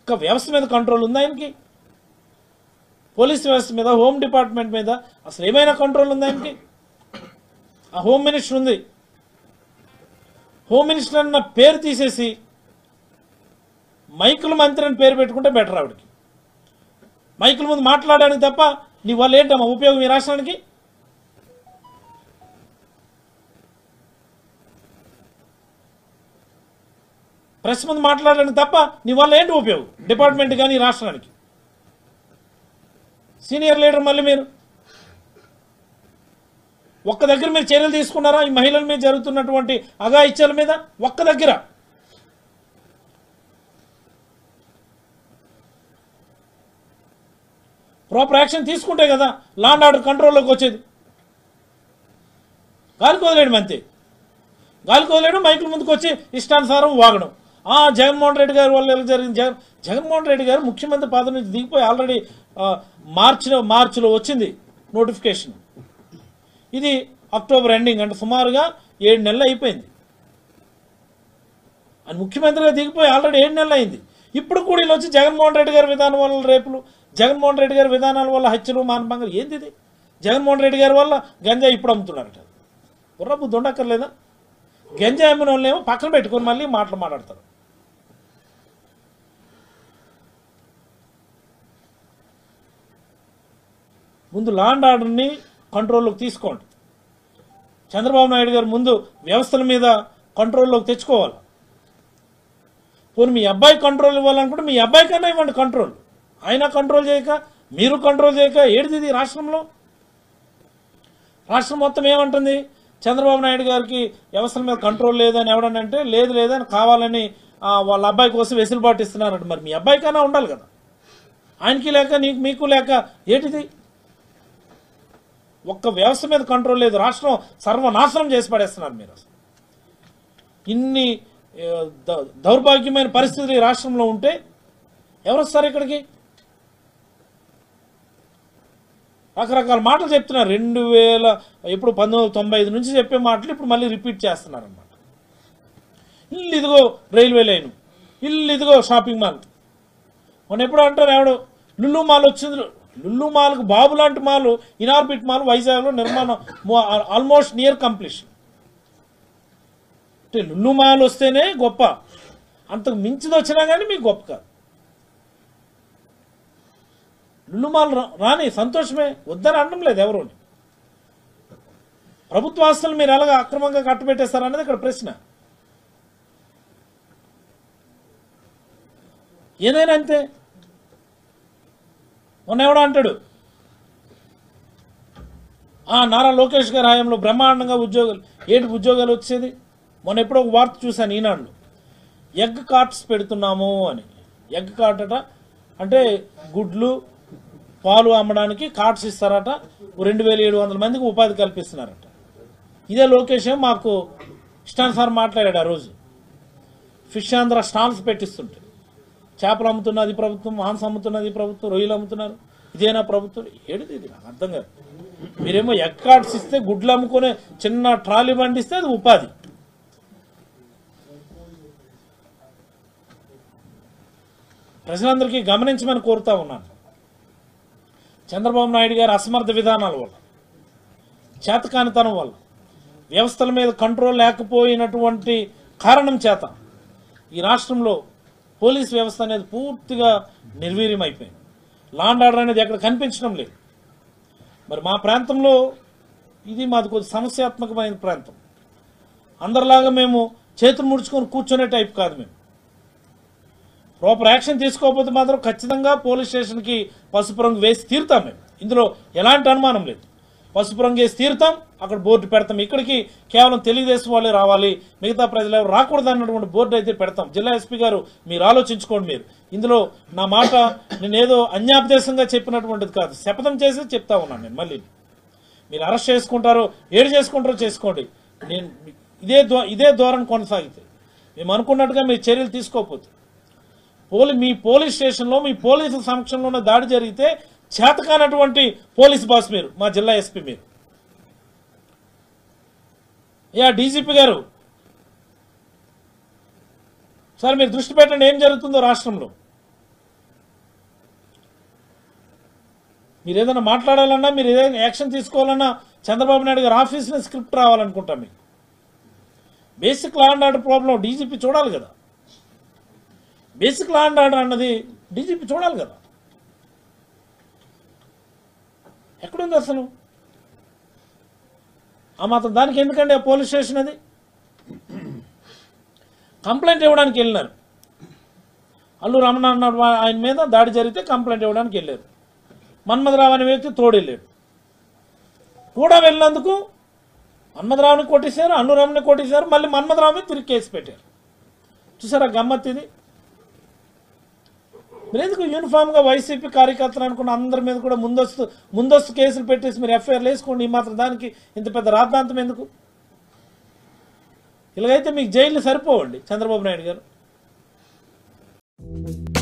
ఒక్క వ్యవస్థ మీద కంట్రోల్ ఉందా ఆయనకి పోలీస్ వ్యవస్థ మీద హోమ్ డిపార్ట్మెంట్ మీద అసలు ఏమైనా కంట్రోల్ ఉందా ఆయనకి ఆ హోమ్ మినిస్టర్ ఉంది హోమ్ మినిస్టర్ అన్న పేరు తీసేసి మైకుల మంత్రి అని పేరు పెట్టుకుంటే బెటర్ ఆవిడకి మైకుల ముందు మాట్లాడడానికి తప్ప నీ వల్ల ఏంటమ్మా ఉపయోగం ఈ రాష్ట్రానికి ప్రెస్ ముందు మాట్లాడడానికి తప్ప నీ వల్ల ఏంటి ఉపయోగం డిపార్ట్మెంట్ కానీ ఈ రాష్ట్రానికి సీనియర్ లీడర్ మళ్ళీ మీరు ఒక్క దగ్గర మీరు చర్యలు తీసుకున్నారా ఈ మహిళల మీద జరుగుతున్నటువంటి అఘాయిత్యాల మీద ఒక్క దగ్గర ప్రాపర్ యాక్షన్ తీసుకుంటే కదా లాండ్ ఆర్డర్ కంట్రోల్లోకి వచ్చేది గాలికి వదిలేయడం అంతే గాలికి వదిలేయడం మైకుల ముందుకు వచ్చి ఇష్టానుసారం వాగడం ఆ జగన్మోహన్ రెడ్డి గారి వల్ల ఇలా జరిగింది జగన్ జగన్మోహన్ రెడ్డి గారు ముఖ్యమంత్రి పదవి నుంచి దిగిపోయి ఆల్రెడీ మార్చిలో మార్చిలో వచ్చింది నోటిఫికేషన్ ఇది అక్టోబర్ ఎండింగ్ అంటే సుమారుగా ఏడు నెలలు అయిపోయింది అని ముఖ్యమంత్రిగా దిగిపోయి ఆల్రెడీ ఏడు నెలలు అయింది ఇప్పుడు కూడా వీళ్ళు వచ్చి జగన్మోహన్ రెడ్డి గారి విధానం వల్ల రేపులు జగన్మోహన్ రెడ్డి గారి విధానాల వల్ల హత్యలు మానభంగాలు ఏంది ఇది జగన్మోహన్ రెడ్డి గారి వల్ల గంజా ఇప్పుడు అమ్ముతున్నారట బుర్ర బుద్ధి ఉండక్కర్లేదా గంజా అమ్మిన వాళ్ళేమో పక్కన పెట్టుకొని మళ్ళీ మాటలు మాట్లాడతారు ముందు లా అండ్ ఆర్డర్ని కంట్రోల్లోకి తీసుకోండి చంద్రబాబు నాయుడు గారు ముందు వ్యవస్థల మీద కంట్రోల్లోకి తెచ్చుకోవాలి పోనీ మీ అబ్బాయి కంట్రోల్ ఇవ్వాలనుకుంటే మీ అబ్బాయి కన్నా ఇవ్వండి కంట్రోల్ ఆయన కంట్రోల్ చేయక మీరు కంట్రోల్ చేయక ఏడిది ఇది రాష్ట్రంలో రాష్ట్రం మొత్తం ఏమంటుంది చంద్రబాబు నాయుడు గారికి వ్యవస్థల మీద కంట్రోల్ లేదని ఎవడనంటే లేదు లేదని కావాలని ఆ, వాళ్ళ అబ్బాయి కోసం వెసులుబాటు ఇస్తున్నారంట మరి మీ అబ్బాయి కన్నా ఉండాలి కదా ఆయనకి లేక నీకు మీకు లేక ఏంటిది ఒక్క వ్యవస్థ మీద కంట్రోల్ లేదు రాష్ట్రం సర్వనాశనం చేసి పడేస్తున్నారు మీరు అసలు ఇన్ని ఆ, ద- దౌర్భాగ్యమైన పరిస్థితులు ఈ రాష్ట్రంలో ఉంటే ఎవరు వస్తారు ఇక్కడికి రకరకాల మాటలు చెప్తున్నారు రెండు వేల ఇప్పుడు పంతొమ్మిది వందల తొంభై ఐదు నుంచి చెప్పే మాటలు ఇప్పుడు మళ్ళీ రిపీట్ చేస్తున్నారు అనమాట ఇల్లు ఇదిగో రైల్వే లైన్ ఇల్లు ఇదిగో షాపింగ్ మాల్ మొన్న ఎప్పుడు అంటారు ఎవడు లుల్లు మాల్ వచ్చింది లుల్లు మాల్కు బాబు లాంటి మాల్ ఇనార్బిట్ మాల్ వైజాగ్లో నిర్మాణం ఆల్మోస్ట్ నియర్ కంప్లీషన్ అంటే లుల్లు మాల్ వస్తేనే గొప్ప అంతకు మించిది వచ్చినా కానీ మీకు గొప్ప కాదు లుల్లు మాల్ రా- రాని సంతోషమే వద్దని అనడం లేదు ఎవరు ప్రభుత్వ ఆస్తులు మీరు ఎలాగ అక్రమంగా కట్టబెట్టేస్తారన్నది ఇక్కడ ప్రశ్న ఏదైనా అంతే మొన్న ఎవడో అంటాడు ఆ నారా లోకేష్ గారి హయాంలో బ్రహ్మాండంగా ఉద్యోగాలు ఏంటి ఉద్యోగాలు వచ్చేది మొన్న ఎప్పుడో ఒక వార్త చూశాను ఈనాడులో ఎగ్ కార్ట్స్ పెడుతున్నాము అని ఎగ్ కార్ట్ అట అంటే గుడ్లు పాలు అమ్మడానికి కార్ట్స్ ఇస్తారట రెండు వేల ఏడు వందల మందికి ఉపాధి కల్పిస్తున్నారట ఇదే లోకేష్ ఏమో మాకు ఇష్టానుసారం మాట్లాడాడు ఆ రోజు ఫిష్ ఆంధ్ర స్టాల్స్ పెట్టిస్తుంటే చేపలు అమ్ముతున్నది ప్రభుత్వం మాంసం అమ్ముతున్నది ప్రభుత్వం రొయ్యలు అమ్ముతున్నారు ఇదేనా ప్రభుత్వం ఏడిది ఇది నాకు అర్థం కాదు మీరేమో ఎగ్ కార్డ్స్ ఇస్తే గుడ్లు అమ్ముకునే చిన్న ట్రాలీ బండి ఇస్తే అది ఉపాధి ప్రజలందరికీ గమనించమని కోరుతా ఉన్నాను చంద్రబాబు నాయుడు గారి అసమర్థ విధానాల వల్ల చేతకానితనం వల్ల వ్యవస్థల మీద కంట్రోల్ లేకపోయినటువంటి కారణం చేత ఈ రాష్ట్రంలో పోలీస్ వ్యవస్థ అనేది పూర్తిగా నిర్వీర్యం అయిపోయింది లాండ్ ఆర్డర్ అనేది ఎక్కడ కనిపించడం లేదు మరి మా ప్రాంతంలో ఇది మాది కొద్ది సమస్యాత్మకమైన ప్రాంతం అందరిలాగా మేము చేతులు ముడుచుకొని కూర్చునే టైప్ కాదు మేము ప్రాపర్ యాక్షన్ తీసుకోకపోతే మాత్రం ఖచ్చితంగా పోలీస్ స్టేషన్కి పసుపు రంగు వేసి తీరుతాం మేము ఇందులో ఎలాంటి అనుమానం లేదు పసుపు రంగు వేసి తీరుతాం అక్కడ బోర్డు పెడతాం ఇక్కడికి కేవలం తెలుగుదేశం వాళ్ళే రావాలి మిగతా ప్రజలు ఎవరు రాకూడదు అన్నటువంటి బోర్డు అయితే పెడతాం జిల్లా ఎస్పీ గారు మీరు ఆలోచించుకోండి మీరు ఇందులో నా మాట నేను ఏదో అన్యాపదేశంగా చెప్పినటువంటిది కాదు శపథం చేసి చెప్తా ఉన్నాను నేను మళ్ళీ మీరు అరెస్ట్ చేసుకుంటారో ఏడు చేసుకుంటారో చేసుకోండి నేను ఇదే ధో ఇదే ధోరణి కొనసాగితే మేము అనుకున్నట్టుగా మీరు చర్యలు తీసుకోకపోతే పోలీ మీ పోలీస్ స్టేషన్లో మీ పోలీసుల సమక్షంలోనే దాడి జరిగితే చేతకానటువంటి పోలీస్ బాస్ మీరు మా జిల్లా ఎస్పీ మీరు యా డీజీపీ గారు సార్ మీరు దృష్టి పెట్టండి ఏం జరుగుతుందో రాష్ట్రంలో మీరు ఏదైనా మాట్లాడాలన్నా మీరు ఏదైనా యాక్షన్ తీసుకోవాలన్నా చంద్రబాబు నాయుడు గారు ఆఫీస్లో స్క్రిప్ట్ రావాలనుకుంటా మీకు basic law and order problem DGP చూడాలి కదా బేసిక్ లా అండ్ ఆర్డర్ అన్నది డీజీపీ చూడాలి కదా ఎక్కడుంది అసలు ఆ మాత్రం దానికి ఎందుకండి ఆ పోలీస్ స్టేషన్ అది కంప్లైంట్ ఇవ్వడానికి వెళ్ళినారు అల్లు రమణ అన్నాడు వా- ఆయన మీద దాడి జరిగితే కంప్లైంట్ ఇవ్వడానికి వెళ్ళారు మన్మథరావు అనే వ్యక్తి తోడు వెళ్ళాడు కూడా వెళ్ళినందుకు మన్మథరావుని కొట్టేశారు అల్లు రమణని కొట్టేశారు మళ్ళీ మన్మథరావు మీద తిరిగి కేసు పెట్టారు చూసారా గమ్మత్ ఇది మీరు ఎందుకు యూనిఫామ్గా వైసీపీ కార్యకర్తలు అనుకున్న అందరి మీద కూడా ముందస్తు ముందస్తు కేసులు పెట్టేసి మీరు ఎఫ్ఐఆర్లు వేసుకోండి ఈ మాత్రం దానికి ఇంత పెద్ద రాద్ధాంతం ఎందుకు ఇలాగైతే మీకు జైలు సరిపోవండి చంద్రబాబు నాయుడు గారు